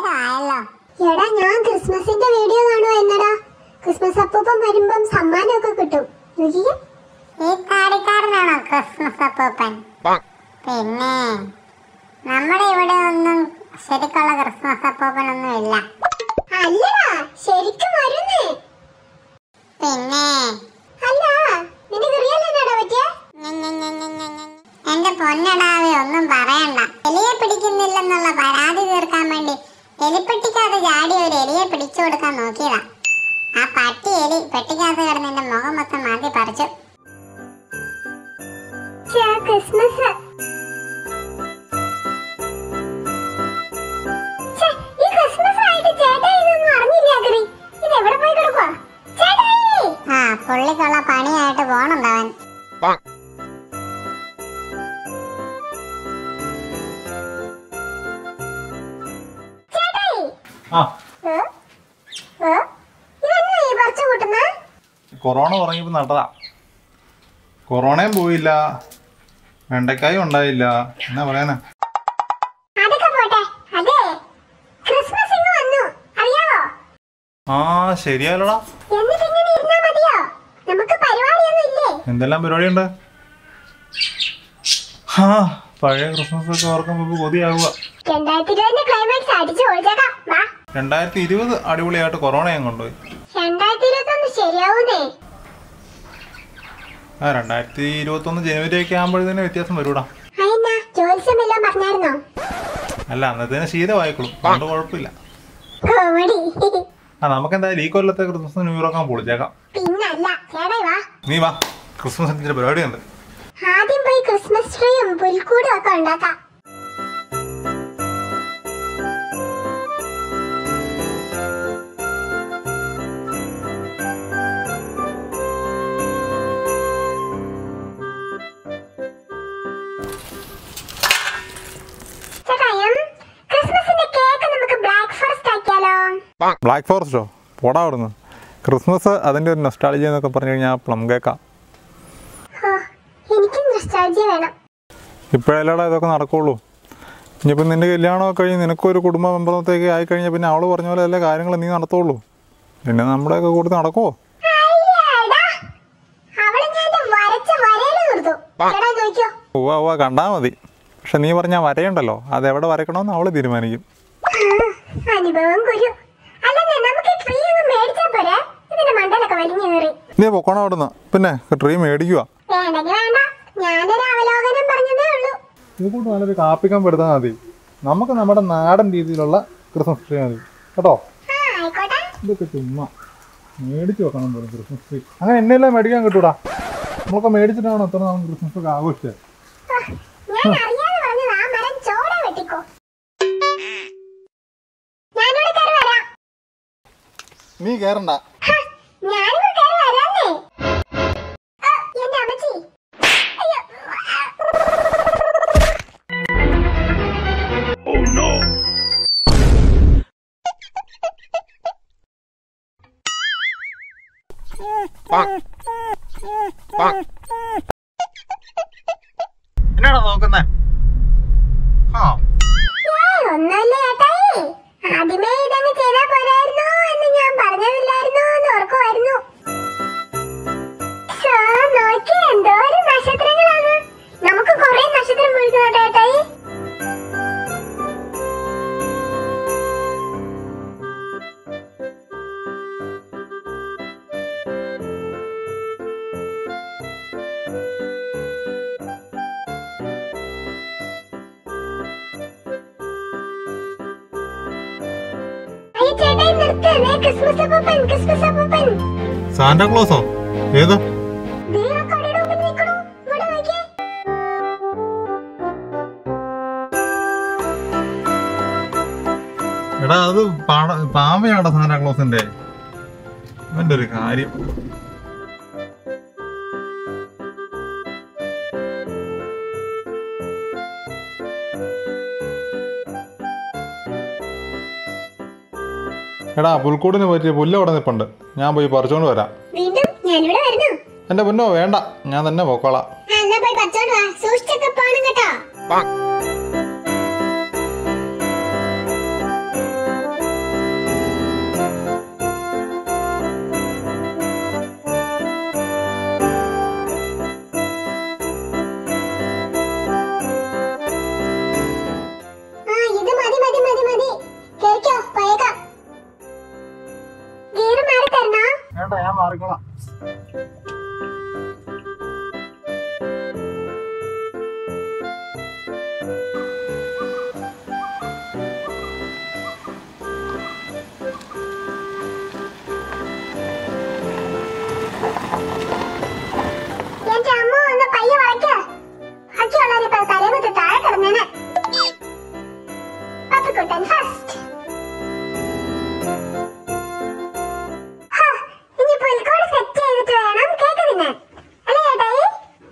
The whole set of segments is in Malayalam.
ആയല്ലോ എടാ ഞാൻ ക്രിസ്മസിന്റെ വീഡിയോ കാണുവാ എന്നടാ ക്രിസ്മസ് അപ്പൂപ്പൻ വരുമ്പം സമ്മാനമൊക്കെ കിട്ടും നോക്കിക്കേ ഈ താടിക്കാരനാണോ ക്രിസ്മസ് അപ്പൂപ്പൻ പിന്നെ നമ്മുടെ ഇവിടെ ഒന്നും ശരിക്കുള്ള ക്രിസ്മസ് അപ്പൂപ്പനൊന്നും ഇല്ല അല്ലടാ ശരിക്കും വരുന്നേ പിന്നെ അല്ല നിനക്ക് റിയൽ എന്നാടാ പറ്റിയ ഞ, ഞ, ഞ, ഞ, ഞ, ഞ. എന്റെ പൊന്നടാവെ ഒന്നും പറയണ്ട എലിയെ പിടിക്കുന്നില്ലെന്നുള്ള പരാതി തീർക്കാൻ വേണ്ടി എലിപ്പെട്ടിക്കകത്ത് ചാടി ഒരു എലിയെ പിടിച്ചു കൊടുക്കാൻ നോക്കിയതാ ആ പട്ടി എലി പെട്ടിക്കകത്ത് കിടന്ന് എന്റെ മുഖം മൊത്തം മാന്തി പറിച്ചു ക്രിസ്മസ് ഛെ, ഈ ക്രിസ്മസ് ആയിട്ട് ചേട്ടാ ഇതൊന്നും അറിഞ്ഞില്ല അഗ്രി ഇത് എവിടെ പോയി കിടക്കുവാ ചേട്ടായി ആ പുള്ളിക്കുള്ള പണിയായിട്ട് പോണുണ്ടവൻ ചേട്ടായി ആ ഏ? ഏ? ഇതെന്നാ ഈ പറിച്ചു കൂട്ടുന്നേ കൊറോണ തുടങ്ങിയപ്പോൾ നട്ടതാ കൊറോണയും പോയില്ല വെണ്ടക്കായും ഉണ്ടായില്ല എന്നാ പറയാനാ അതൊക്കെ പോട്ടെ അതെ ക്രിസ്മസ് ഇങ്ങ് വന്നു അറിയാവോ ആ ശരിയാലോടാ എന്നിട്ട് ഇങ്ങനെ ഇരുന്നാ മതിയോ നമുക്ക് പരിപാടിയൊന്നും ഇല്ലേ എന്തെല്ലാം പരിപാടിയുണ്ട് ആ പഴയ ക്രിസ്മസ് ഒക്കെ ഓർക്കുമ്പോൾ കൊതിയാവുക രണ്ടായിരത്തി ഇരുപതിന്റെ ക്ലൈമാക്സ് അടിച്ചു പൊളിച്ചേക്കാം വാ രണ്ടായിരത്തി ഇരുപത് അടിപൊളിയായിട്ട് കൊറോണ ഞാൻ കൊണ്ടുപോയി രണ്ടായിരത്തി ഇരുപത്തി ഒന്ന് ശരിയാവൂന്നേ ആ രണ്ടായിരത്തി ഇരുപത്തൊന്ന് ജനുവരി ഒക്കെ ആകുമ്പോഴത്തേന് വ്യത്യാസം വരൂടാ അതെന്നാ ജോത്സ്യമെല്ലാം പറഞ്ഞായിരുന്നോ അല്ല അന്നത്തേന് ശീലമായിക്കോളും അതുകൊണ്ട് കുഴപ്പമില്ല കോമഡി ആ നമുക്ക് എന്തായാലും ഈ കൊല്ലത്തെ ക്രിസ്മസ് ന്യൂ ഇയർ ഒക്കെ പൊളിച്ചേക്കാം പിന്നല്ല ചേട്ടായി വാ നീ വാ ക്രിസ്മസിന് ഇച്ചിരി പരിപാടിയുണ്ട് ആദ്യം പോയി ക്രിസ്മസ് ട്രീയും പുൽക്കൂടും ഒക്കെ ഉണ്ടാക്കാം ചേട്ടായം ക്രിസ്മസിന്റെ കേക്ക് നമുക്ക് ബ്ലാക്ക് ഫോറസ്റ്റ് ആക്കിയാലോ ബ്ലാക്ക് ഫോറസ്റ്റോ പോടാ അവിടുന്ന് ക്രിസ്മസ് അതിൻ്റെ ഒരു നൊസ്റ്റാളജി എന്നൊക്കെ പറഞ്ഞു കഴിഞ്ഞാൽ പ്ലം കേക്കാ ഓ എനിക്കും നൊസ്റ്റാൾജിയ വേണം ഇപ്പോഴല്ലാടാ ഇതൊക്കെ നടക്കുള്ളൂ ഇനിയിപ്പോൾ നിൻ്റെ കല്യാണമൊക്കെ കഴിഞ്ഞ് നിനക്കൊരു കുടുംബ മെമ്പറത്തേക്ക് ആയിക്കഴിഞ്ഞാൽ പിന്നെ അവൾ പറഞ്ഞ പോലെ എല്ലാ കാര്യങ്ങൾ നീ നടത്തുള്ളൂ പിന്നെ നമ്മുടെയൊക്കെ കൂട്ടത്തിൽ നടക്കുമോ അയ്യടാ. അവളെ ഞാൻ എന്റെ വരച്ച വരയില് നിർത്തും. ചേട്ടാ നോക്കിയോ? ഉവ്വ ഉവ്വ കണ്ടാൽ മതി പക്ഷെ നീ പറഞ്ഞാൽ വരയുണ്ടല്ലോ അത് എവിടെ വരയ്ക്കണമെന്ന് അവൾ തീരുമാനിക്കും ഉം, അനുഭവം കുരു അല്ലെന്നേ നമുക്ക് ട്രീ ഒന്ന് മേടിച്ചാ പോരെ ഇതിന്റെ മണ്ടലൊക്കെ വലിഞ്ഞു കയറി നീ പൊക്കോണം അവിടുന്ന് പിന്നെ ട്രീ മേടിക്കുക വേണ്ടെങ്കി വേണ്ട ഞാനൊരു അവലോകനം പറഞ്ഞതേ ഉള്ളൂ ഇത് കൂട്ട് നല്ലൊരു കാപ്പിക്കാൻ പെടുത്താൽ മതി നമുക്ക് നമ്മുടെ നാടൻ രീതിയിലുള്ള ക്രിസ്മസ് ട്രീ മതി കേട്ടോ ആ ആയിക്കോട്ടെ ഇതൊക്കെ ചുമ്മാ മേടിച്ച് വെക്കണം പോലും ക്രിസ്മസ് ട്രീ അങ്ങനെ എന്നെല്ലാം മേടിക്കാൻ കിട്ടൂടാ നമ്മളൊക്കെ മേടിച്ചിട്ടാണോ എത്ര നാളും ക്രിസ്മസ് ഒക്കെ ആഘോഷിച്ചത് ആ, ഞാൻ അറിയാതെ പറഞ്ഞത് ആ മരം ചോടെ വെട്ടിക്കോ ഞാനിവിടെ കയറി വരാം നീ കയറണ്ട ഹ, ഞാനിവിടെ കയറി വരാന്നേ ആ, എന്റെ അമ്മച്ചി അയ്യോ എന്നാടാ നോക്കുന്നേ ആ ഏയ്, ഒന്നുമില്ല ചേട്ടായി ആദ്യമേ ഇതങ്ങ് ചെയ്താ പോരായിരുന്നോ എന്ന് ഞാൻ പറഞ്ഞതില്ലായിരുന്നോ എന്ന് ഓർക്കുമായിരുന്നു ശ്ശോ, നോക്കിയേ, എന്തോരം നക്ഷത്രങ്ങളാണ് നമുക്ക് കുറെ നക്ഷത്രം വീഴുന്നു ചേട്ടായി അയ്യോ ചേട്ടായി നിർത്ത് ദേ ക്രിസ്മസ് അപ്പൂപ്പൻ ക്രിസ്മസ് അപ്പൂപ്പൻ സാന്റാക്ലോസോ ഏതാ ദേ ആ കടയുടെ മുമ്പിൽ നിൽക്കണു ഇവിടെ നോക്കിയേ എടാ അത് പാമ്പയാടാ സാന്റാക്ലോസിന്റെ അവന്റെ ഒരു കാര്യം എടാ പുൽക്കൂടിന് പറ്റിയ പുല്ല് അവിടെ നിൽപ്പുണ്ട് ഞാൻ പോയി പറിച്ചോണ്ട് വരാം വീണ്ടും ഞാനിവിടെ വരുന്നു എന്റെ പൊന്നോ വേണ്ട ഞാൻ തന്നെ പൊക്കോളാം ആ, എന്നാ പോയി പച്ചോണ്ട് വാ സൂക്ഷിച്ചൊക്കെ പോണം കേട്ടോ വേണ്ട ഞാൻ മാറിക്കോളാം എന്റെ അമ്മ ഒന്ന് പയ്യെ വളയ്ക്ക ബാക്കിയുള്ളവരിപ്പോ തലകുത്തി താഴെ കിടന്നേനെ പപ്പിക്കുട്ടൻ ഫസ്റ്റ് ഇനി പുൽക്കോട് സെറ്റ് ചെയ്തിട്ട് വേണം കേക്ക് തിന്നാൻ അല്ലേ ചേട്ടായി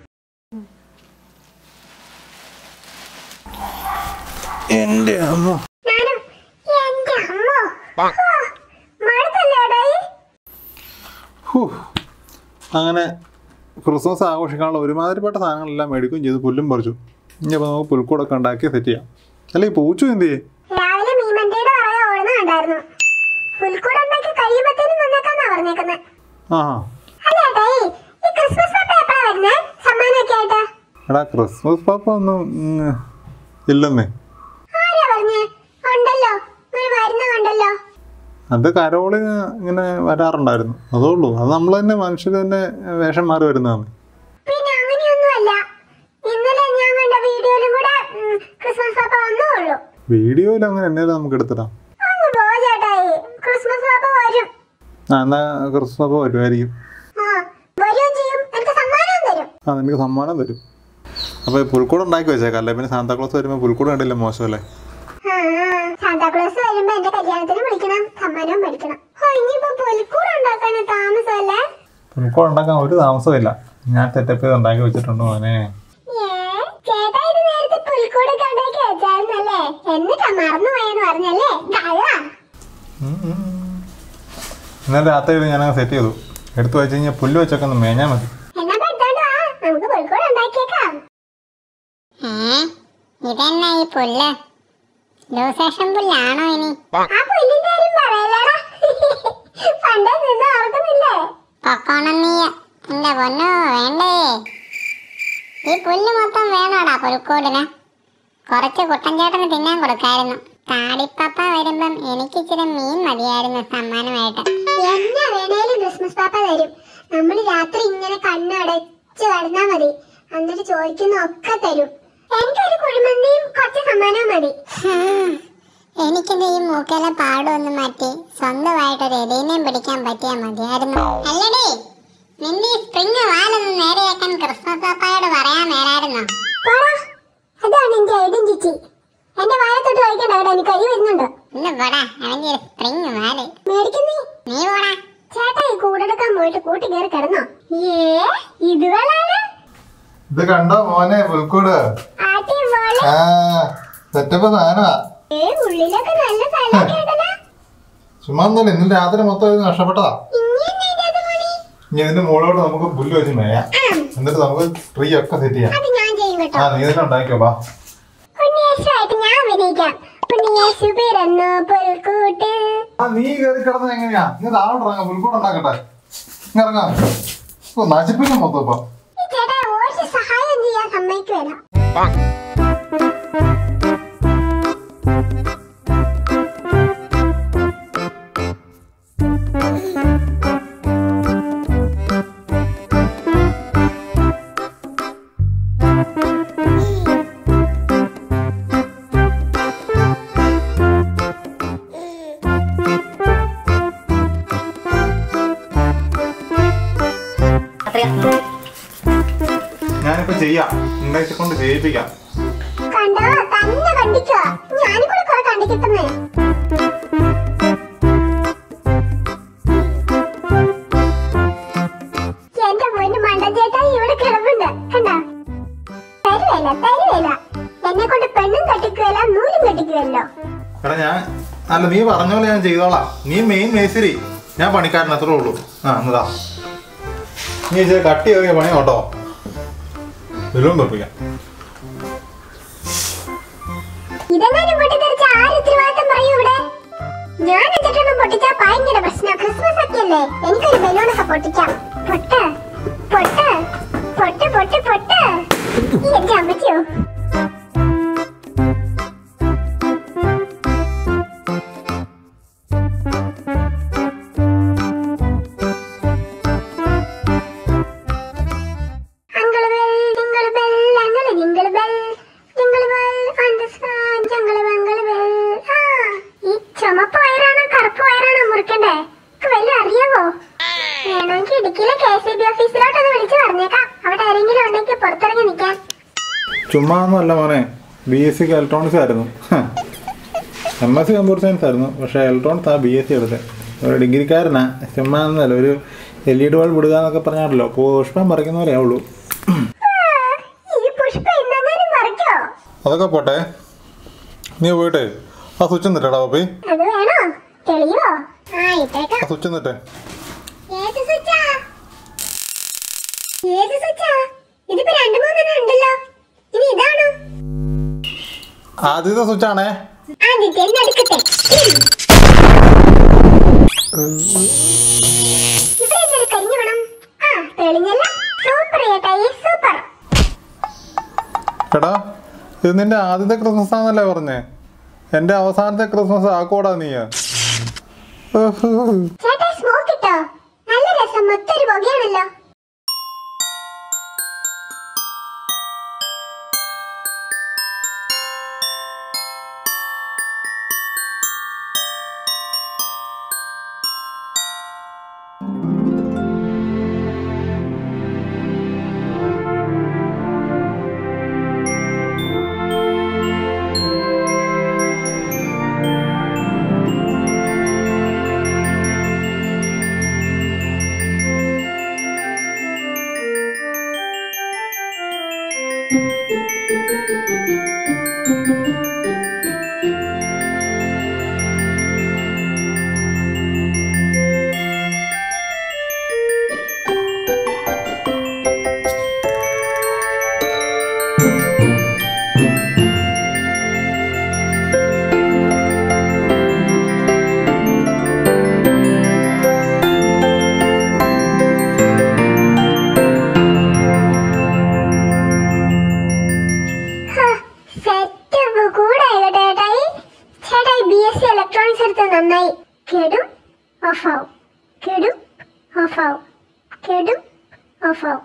എന്റെ അമ്മ ഞാനും എന്റെ അമ്മോ ഹോ, മടുത്തല്ലേ ചേട്ടായി ഹൂ. അങ്ങനെ ക്രിസ്മസ് ആഘോഷിക്കാനുള്ള ഒരുമാതിരിപ്പെട്ട സാധനങ്ങളെല്ലാം മേടിക്കുകയും ചെയ്ത് പുല്ലും പറിച്ചു ഇനിയിപ്പോൾ നമുക്ക് പുൽക്കൂടൊക്കെ ഉണ്ടാക്കി സെറ്റ് ചെയ്യാം അല്ല ഈ പൂച്ചു എന്ത് ചെയ്യേ രാവിലെ മീമന്റയുടെ പറയാ ഓടുന്ന കണ്ടായിരുന്നു പുൽക്കൂട് ഉണ്ടാക്കി കഴിയുമ്പത്തേനും വന്നേക്കാന്നാ പറഞ്ഞേക്കുന്നത് ആ അല്ല ചേട്ടായി ഈ ക്രിസ്മസ് പപ്പ എപ്പോഴാ വരുന്നേ സമ്മാനമൊക്കെ ആയിട്ട് എടാ ക്രിസ്മസ് പാപ്പ ഒന്നും ഉം, ഇല്ലെന്നേ ആരാ പറഞ്ഞേ ഉണ്ടല്ലോ ഇങ്ങനെ വരുന്ന കണ്ടല്ലോ അത് കരോളിന് ഇങ്ങനെ വരാറുണ്ടായിരുന്നു അതേ ഉള്ളൂ അത് നമ്മൾ തന്നെ മനുഷ്യർ തന്നെ വേഷം മാറി വരുന്നതാണ് പിന്നെ അങ്ങനെയൊന്നുമല്ല ഇന്നലെ ഞാൻ കണ്ട വീഡിയോയിലും കൂടെ ഉം, ക്രിസ്മസ് പപ്പ വന്നേ ഉള്ളൂ വീഡിയോയിൽ അങ്ങനെ എന്നേലും നമുക്ക് എടുത്തിടാം ഒന്ന് പോ ചേട്ടായി ക്രിസ്മസ് പപ്പ വരും ആ എന്നാൽ ക്രിസ്മസ് പാപ്പ വരുമായിരിക്കും ആ വരികയും ചെയ്യും എനിക്ക് സമ്മാനവും തരും ആ നിനക്ക് സമ്മാനം തരും അപ്പോൾ പുൽക്കൂട് ഉണ്ടാക്കി വെച്ചേക്കാം അല്ലേ പിന്നെ സാന്താക്ലോസ് വരുമ്പോൾ പുൽക്കൂട് കണ്ടില്ല മോശമല്ലേ ആ, സാന്താക്ലോസ് വരുമ്പോ എന്റെ കല്യാണത്തിന് വിളിക്കണം സമ്മാനവും മേടിക്കണം ഓ ഇനിയിപ്പോ പുൽക്കൂട് ഉണ്ടാക്കാൻ താമസമല്ലേ പുൽക്കൂട് ഉണ്ടാക്കാൻ ഒരു താമസമില്ല ഞാൻ സെറ്റപ്പ് ചെയ്ത് ഉണ്ടാക്കി വെച്ചിട്ടുണ്ട് മോനെ ഏ, ചേട്ടാ ഇത് നേരത്തെ പുൽക്കൂടൊക്കെ ഉണ്ടാക്കി വെച്ചായിരുന്നല്ലേ എന്നിട്ടാ മറന്നുപോയെന്ന് പറഞ്ഞല്ലേ കള്ള ഇന്നലെ രാത്രി ഞാൻ സെറ്റ് ചെയ്തു എടുത്തു വെച്ച് കഴിഞ്ഞാൽ പുല്ല് വെച്ചൊക്കെ ഒന്ന് മേഞ്ഞാൽ മതി എന്നാ പെട്ടോണ്ട് വാ നമുക്ക് പുൽക്കൂട് ഉണ്ടാക്കിയേക്കാം ഏ ഇതെന്നാ ഈ പുല്ല് ലൂസേഷൻ പുല്ലാണോ ഇനി ആ പുല്ലിന്റെ കാര്യം പറയലടാ പണ്ടേ നിന്ന് ഓർക്കുന്നില്ലേ പൊക്കോണം നീ എന്റെ പൊന്നോ വേണ്ടേ ഈ പുല്ല് മൊത്തം വേണോടാ പുൽക്കൂടിന് കുറച്ച് കുട്ടൻ ചേട്ടന് തിന്നാൻ കൊടുക്കായിരുന്നു താടിപ്പപ്പ വരുമ്പം എനിക്കിച്ചിരി മീൻ മതിയായിരുന്നു സമ്മാനമായിട്ട് എന്നാ വേണേലും ക്രിസ്മസ് പാപ്പ തരും നമ്മൾ രാത്രി ഇങ്ങനെ കണ്ണടച്ച് കിടന്നാ മതി എന്നിട്ട് ചോദിക്കുന്ന ഒക്കെ തരും എനിക്കൊരു കുഴിമന്തിയും കുറച്ച് സമ്മാനവും മതി ഹും, എനിക്കിത് ഈ മൂക്കിലെ പാടൊന്ന് മാറ്റി സ്വന്തമായിട്ടൊരു എലീനെയും പിടിക്കാൻ പറ്റിയാ മതിയായിരുന്നു അല്ലടി നിന്റെ ഈ സ്പ്രിങ് വാലൊന്ന് നേരെയാക്കാൻ ക്രിസ്മസ് പാപ്പായോട് പറയാൻ മേലായിരുന്നോ പോടാ അതാണ് എന്റെ ഐഡന്റിറ്റി എന്റെ വാഴത്തോട്ട് വായിക്കണ്ട കേട്ടോ എനിക്ക് കൈ വരുന്നുണ്ട് ഇന്ന് പോടാ അവന്റെ ഒരു സ്പ്രിങ് വാല് മേടിക്കുന്നേ നീ പോടാ ചേട്ടാ ഈ കൂടെടുക്കാൻ പോയിട്ട് കൂട്ടി കയറി കിടന്നോ ഏ ഇത് വേളാണ് ഇത് കണ്ടോ മോനെ പുൽക്കൂട് ആട്ടി വേള ആ സെറ്റപ്പ് സാധനമാ ഏ ഉള്ളിലൊക്കെ നല്ല സ്ഥലമൊക്കെ ഉണ്ടല്ലോ ചുമ്മാ ഒന്നുമില്ല ഇന്ന് രാത്രി മൊത്തം ഇത് നഷ്ടപ്പെട്ടതാ ഇനി എന്നാ ഇതിനകത്ത് പണി ഇനി ഇതിന്റെ മുകളിലോട്ട് നമുക്ക് പുല്ല് വെച്ച് മേയാം എന്നിട്ട് നമുക്ക് ട്രീ ഒക്കെ സെറ്റ് ചെയ്യാം അത് ഞാൻ ചെയ്യും കേട്ടോ ആ നീ തന്നെ ഉണ്ടാക്കിയോ ബാ ഉണ്ണിയേശുവായിട്ട് ഞാൻ അഭിനയിക്കാം ഉണ്ണിയേശു പിറന്നു പുൽക്കൂട്ട് ആ നീ കയറി കിടന്നത് എങ്ങനെയാ നീ താഴോട്ട് ഇറങ്ങാം പുൽക്കൂട് ഉണ്ടാക്കട്ടെ ഇങ്ങ് ഇറങ്ങാം ഓ നശിപ്പിക്കും മൊത്തം ഇപ്പൊ ഈ ചേട്ടാ ഒരു സഹായം ചെയ്യാൻ സമ്മതിക്കുമല്ലോ ഞാനിപ്പോ ചെയ്യാം ഉണ്ടാക്കി കൊണ്ട് ചെയ്യിപ്പിക്കാം കണ്ടോ തന്നെ കണ്ടിക്കോ ഞാനും കൂടെ കുറെ കണ്ടിക്കിട്ടുന്നേ എന്റെ പൊന്നു മണ്ടൻ ചേട്ടാ ഇവിടെ കിടപ്പുണ്ട് കണ്ടോ തരുവേല തരുവേല എന്നെ കൊണ്ട് പെണ്ണും കെട്ടിക്കുവല്ല നൂലും കെട്ടിക്കുവല്ലോ എടാ ഞാൻ അല്ല നീ പറഞ്ഞ പോലെ ഞാൻ ചെയ്തോളാം നീ മെയിൻ മേസ്തിരി ഞാൻ പണിക്കാരൻ അത്രേ ഉള്ളൂ ആ എന്നതാ നീ ഇച്ചിരി കട്ടി കയറിയ പണി കേട്ടോ ബലൂൺ തെറിപ്പിക്കാം ഇതെങ്ങാനും പൊട്ടിത്തെറിച്ച ആര് ഉത്തരവാദിത്തം പറയൂ ഇവിടെ ഞാൻ എന്നിട്ടൊന്നും പൊട്ടിച്ചാ ഭയങ്കര പ്രശ്നം ക്രിസ്മസ് ഒക്കെ അല്ലേ എനിക്കൊരു ബലൂണൊക്കെ പൊട്ടിക്കാം പൊട്ട് പൊട്ട് പൊട്ട് പൊട്ട് പൊട്ട് ഈ എന്റെ അമ്മച്ചിയോ ചുമ്മാ ഒന്നുമല്ല മോനെ ബി എസ് സിക്ക് ഇലക്ട്രോണിക്സ് ആയിരുന്നു M S C computer science ആയിരുന്നു പക്ഷേ ഇലക്ട്രോണിക്സ് ആ ബി എസ് സി എടുത്തത് ഒരു ഡിഗ്രിക്കാരനാ ചുമ്മാ ഒന്നുമല്ല ഒരു എൽ ഇ ഡി ബൾബ് ഇടുക എന്നൊക്കെ പറഞ്ഞാണല്ലോ പുഷ്പം പറിക്കുന്ന പോലെ ആവുള്ളൂ ഈ പുഷ്പ ഇന്നെങ്ങാനും പറിക്കോ അതൊക്കെ പോട്ടെ നീ പോയിട്ടേ ആ സ്വിച്ച് നിട്ടേടാ പപ്പി അത് വേണോ തെളിയോ ആ ഇട്ടേക്കാം ആ സ്വിച്ച് നിട്ടേ ഏത് സ്വിച്ചാ ഏത് സ്വിച്ചാ ഇതിപ്പോ രണ്ടു മൂന്നെണ്ണം ഉണ്ടല്ലോ ഇനി ഇതാണോ ആദ്യത്തെ സ്വിച്ചാണേ ആദ്യത്തെ നടുക്കത്തെ ഇവിടെ എന്തൊരു കരിഞ്ഞു വേണം ആ തെളിഞ്ഞല്ല സൂപ്പർ ചേട്ടായി സൂപ്പർ എടാ ഇത് നിന്റെ ആദ്യത്തെ ക്രിസ്മസ് ആണെന്നല്ലേ പറഞ്ഞേ എൻ്റെ അവസാനത്തെ ക്രിസ്മസ് ആക്കോടാ നീ ചേട്ടായി സ്മോക്ക് ഇട്ടോ നല്ല രസം മൊത്തം ഒരു പുകയാണല്ലോ സെറ്റപ്പ് കൂടായില്ല ചേട്ടായി ചേട്ടായി ബി എസ് സി ഇലക്ട്രോണിക്സ് എടുത്ത് നന്നായി കെടും ഓഫ് ആവും കെടും ഓഫ് ആവും കെടും ഓഫ് ആവും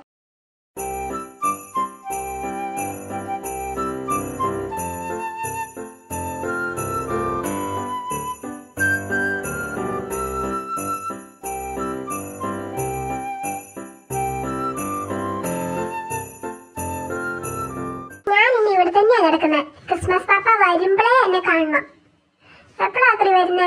ഞാൻ ഇനി ഇവിടെ തന്നെയാ കിടക്കുന്നത് ക്രിസ്മസ് പാപ്പ വരുമ്പോഴേ എന്നെ കാണണം എപ്പോഴാ രാത്രി വരുന്നേ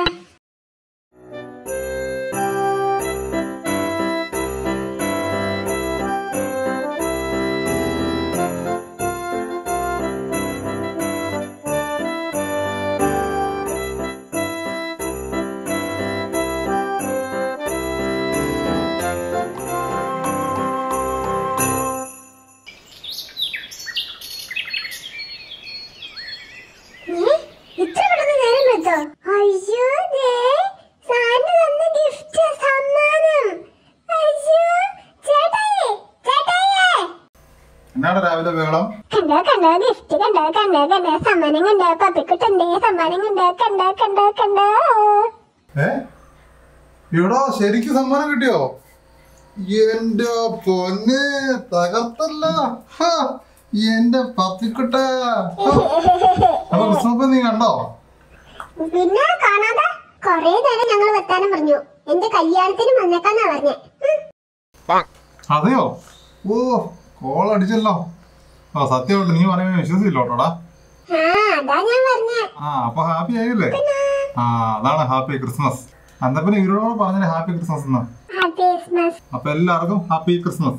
ഏ? ഇത്ര പെട്ടെന്ന് നേരം വെച്ചോ അയ്യോ ദേ സാറിന് തന്ന ഗിഫ്റ്റ് സമ്മാനം അയ്യോ ചേട്ടായി ചേട്ടായിയേ എന്നാണ് രാവിലെ ബഹളം കണ്ടോ കണ്ടോ ഗിഫ്റ്റ് കണ്ടോ കണ്ടോ കണ്ടോ സമ്മാനം കണ്ടോ പപ്പിക്കുട്ടന്റെ സമ്മാനം കണ്ടോ കണ്ടോ കണ്ടോ കണ്ടോ ഏ ഇവിടെ ശരിക്കും സമ്മാനം കിട്ടിയോ എന്റെ പൊന്ന് തകർത്തല്ല ഹാ, എന്റെ പപ്പിക്കുട്ട ഹാ. അപ്പൊ ക്രിസ്മസ് നീ കണ്ടോ പിന്നെ കാണാതെ കൊറേ നേരം ഞങ്ങൾ വെത്താനും പറഞ്ഞു എന്റെ കല്യാണത്തിന് വന്നേക്കാന്നാ പറഞ്ഞേ ഉം. അതെയോ ഓ കോൾ അടിച്ചല്ലോ ഓ സത്യമായിട്ട് നീ പറയുന്നത് വിശ്വസിച്ചില്ലോട്ടോടാ ആ അതാ ഞാൻ പറഞ്ഞേ ആ അപ്പൊ ഹാപ്പി ആയില്ലേ ആ അതാണ് ഹാപ്പി ക്രിസ്മസ് അന്ന പിന്നെ ഇവരോട് പറഞ്ഞില്ലേ ഹാപ്പി ക്രിസ്മസ് എന്ന് ഹാപ്പി ക്രിസ്മസ് അപ്പൊ എല്ലാവർക്കും ഹാപ്പി ക്രിസ്മസ്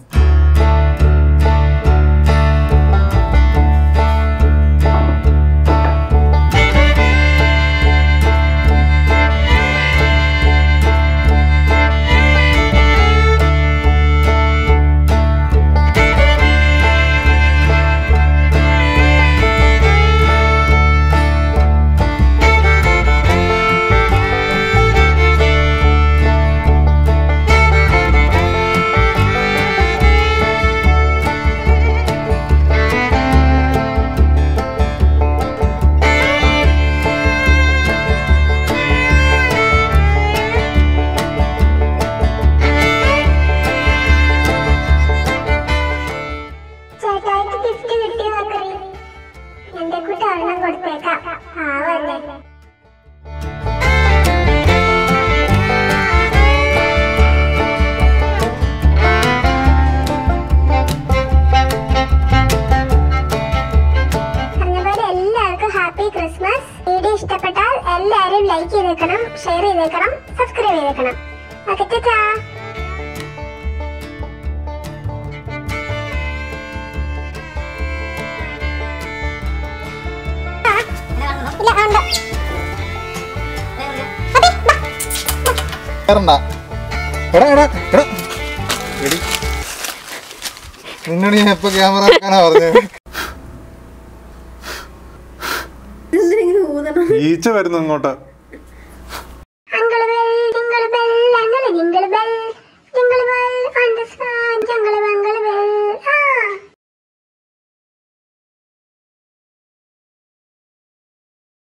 ആ എല്ലാവരും ലൈക്ക് ചെയ്തേക്കണം ഷെയർ ചെയ്തേക്കണം സബ്സ്ക്രൈബ് ചെയ്തേക്കണം ഓക്കെ ടാറ്റാ ഇല്ല ഉണ്ട് കയറണ്ട എടാ എടാ എടാ എടി നിന്നോട് ഞാൻ എപ്പോ ക്യാമറ വെക്കാനാ പറഞ്ഞത് ഇതെന്തിനാ ഇങ്ങനെ ഊതണം ഈച്ച വരുന്നു ഇങ്ങോട്ട്